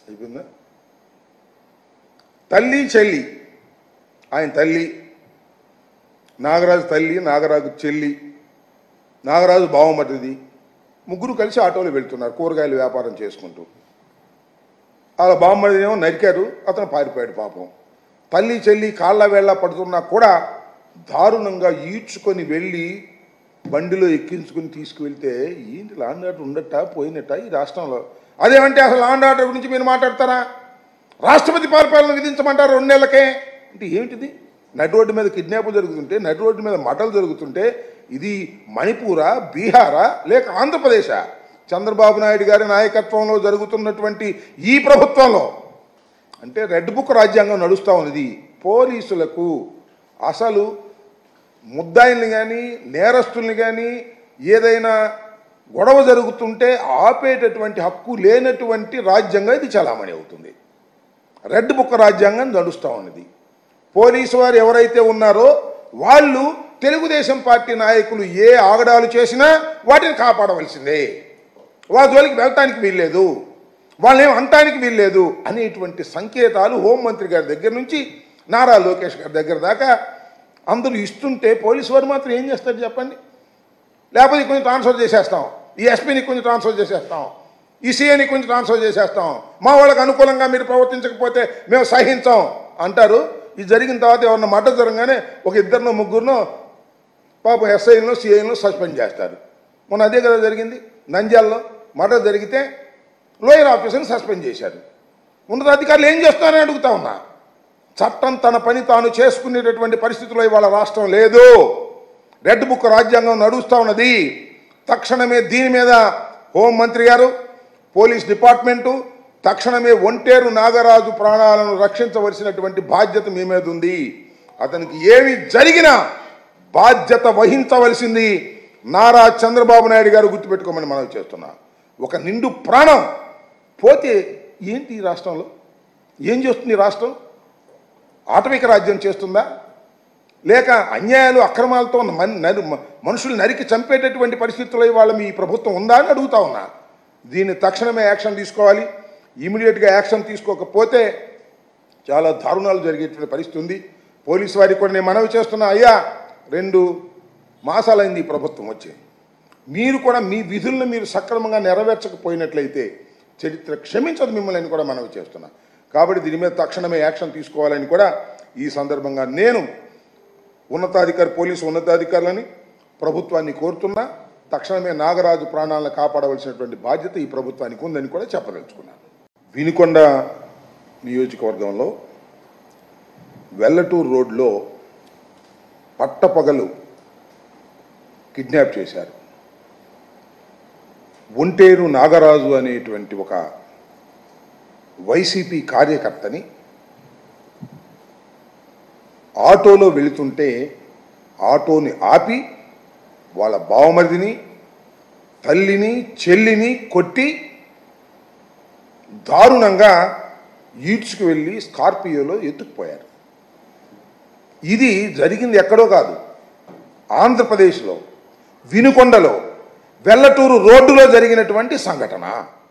అయిపోయిందా తల్లి చెల్లి ఆయన తల్లి నాగరాజు తల్లి నాగరాజు చెల్లి నాగరాజు బావమరిది ముగ్గురు కలిసి ఆటోలో వెళ్తున్నారు కూరగాయలు వ్యాపారం చేసుకుంటూ అలా బావమరిదినేమో నరికారు అతను పారిపోయాడు పాపం తల్లి చెల్లి కాళ్ళ వేళ్ళ పడుతున్నా కూడా దారుణంగా ఈడ్చుకొని వెళ్ళి బండిలో ఎక్కించుకుని తీసుకువెళ్తే ఏంటి లాండ్ ఆర్డర్ ఉండట పోయినట్ట ఈ రాష్ట్రంలో అదేమంటే అసలు లాండ్ ఆర్డర్ గురించి మీరు మాట్లాడతారా రాష్ట్రపతి పరిపాలన విధించమంటారు రెండు నెలలకే అంటే ఏమిటిది నడి రోడ్డు మీద కిడ్నాప్ జరుగుతుంటే నడి రోడ్డు మీద మటలు జరుగుతుంటే ఇది మణిపూరా బీహారా లేక ఆంధ్రప్రదేశా చంద్రబాబు నాయుడు గారి నాయకత్వంలో జరుగుతున్నటువంటి ఈ ప్రభుత్వంలో అంటే రెడ్ బుక్ రాజ్యాంగం నడుస్తూ ఉన్నది పోలీసులకు అసలు ముద్దాయిల్ని కానీ నేరస్తుల్ని కానీ ఏదైనా గొడవ జరుగుతుంటే ఆపేటటువంటి హక్కు లేనటువంటి రాజ్యాంగం ఇది చలామణి అవుతుంది రెడ్ బుక్ రాజ్యాంగం నడుస్తూ ఉన్నది పోలీసు వారు ఎవరైతే ఉన్నారో వాళ్ళు తెలుగుదేశం పార్టీ నాయకులు ఏ ఆగడాలు చేసినా వాటిని కాపాడవలసిందే వాళ్ళ జోలికి వెళ్ళటానికి వీల్లేదు వాళ్ళేం అంటానికి వీల్లేదు అనేటువంటి సంకేతాలు హోంమంత్రి గారి దగ్గర నుంచి నారా లోకేష్ గారి దగ్గర దాకా అందరూ ఇస్తుంటే పోలీసు వారు మాత్రం ఏం చేస్తారు చెప్పండి లేకపోతే ఈ కొంచెం ట్రాన్స్ఫర్ చేసేస్తాం ఈ ఎస్పీని కొంచెం ట్రాన్స్ఫర్ చేసేస్తాం ఈ సీఏని కొంచెం ట్రాన్స్ఫర్ చేసేస్తాం మా వాళ్ళకి అనుకూలంగా మీరు ప్రవర్తించకపోతే మేము సహించాం అంటారు ఇది జరిగిన తర్వాత ఎవరన్నా మడ్డ జరగగానే ఒక ఇద్దరినో ముగ్గురునో పాపం ఎస్ఐలను సిఐలను సస్పెండ్ చేస్తారు మొన్న అదే కదా జరిగింది నంద్యాలలో మర్డర్ జరిగితే లోయర్ ఆఫీసర్ని సస్పెండ్ చేశారు ఉన్నతాధికారులు ఏం చేస్తారని అడుగుతా ఉన్నా చట్టం తన పని తాను చేసుకునేటటువంటి పరిస్థితిలో ఇవాళ రాష్ట్రం లేదు రెడ్ బుక్ రాజ్యాంగం నడుస్తూ ఉన్నది తక్షణమే దీని మీద హోంమంత్రి గారు పోలీస్ డిపార్ట్మెంటు తక్షణమే ఒంటేరు నాగరాజు ప్రాణాలను రక్షించవలసినటువంటి బాధ్యత మీ మీద ఉంది అతనికి ఏమి జరిగినా బాధ్యత వహించవలసింది నారా చంద్రబాబు నాయుడు గారు గుర్తుపెట్టుకోమని మనం చేస్తున్నా ఒక నిండు ప్రాణం పోతే ఏంటి ఈ రాష్ట్రంలో ఏం చేస్తుంది ఈ రాష్ట్రం ఆటవిక రాజ్యం చేస్తుందా లేక అన్యాయాలు అక్రమాలతో మన్- నరి- మ- మనుషులు నరికి చంపేటటువంటి పరిస్థితుల్లో ఇవాళ మీ ప్రభుత్వం ఉందా అని అడుగుతా ఉన్నా దీన్ని తక్షణమే యాక్షన్ తీసుకోవాలి ఇమీడియట్గా యాక్షన్ తీసుకోకపోతే చాలా దారుణాలు జరిగేటువంటి పరిస్థితి ఉంది పోలీసు వారికి కూడా నేను మనవి చేస్తున్నా అయ్యా రెండు మాసాలైంది ఈ ప్రభుత్వం వచ్చి మీరు కూడా మీ విధులను మీరు సక్రమంగా నెరవేర్చకపోయినట్లయితే చరిత్ర క్షమించదు మిమ్మల్ని అని కూడా మనవి చేస్తున్నా కాబట్టి దీని మీద తక్షణమే యాక్షన్ తీసుకోవాలని కూడా ఈ సందర్భంగా నేను ఉన్నతాధికారి పోలీసు ఉన్నతాధికారులని ప్రభుత్వాన్ని కోరుతున్నా తక్షణమే నాగరాజు ప్రాణాలను కాపాడవలసినటువంటి బాధ్యత ఈ ప్రభుత్వానికి ఉందని కూడా చెప్పదలుచుకున్నాను వినుకొండ నియోజకవర్గంలో వెల్లటూరు రోడ్లో పట్టపగలు కిడ్నాప్ చేశారు ఒంటేరు నాగరాజు అనేటువంటి ఒక వైసీపీ కార్యకర్తని ఆటోలో వెళుతుంటే ఆటోని ఆపి వాళ్ళ బావమరిదిని తల్లిని చెల్లిని కొట్టి దారుణంగా ఈడ్చుకు వెళ్ళి స్కార్పియోలో ఎత్తుకుపోయారు ఇది జరిగింది ఎక్కడో కాదు ఆంధ్రప్రదేశ్లో వినుకొండలో వెల్లటూరు రోడ్డులో జరిగినటువంటి సంఘటన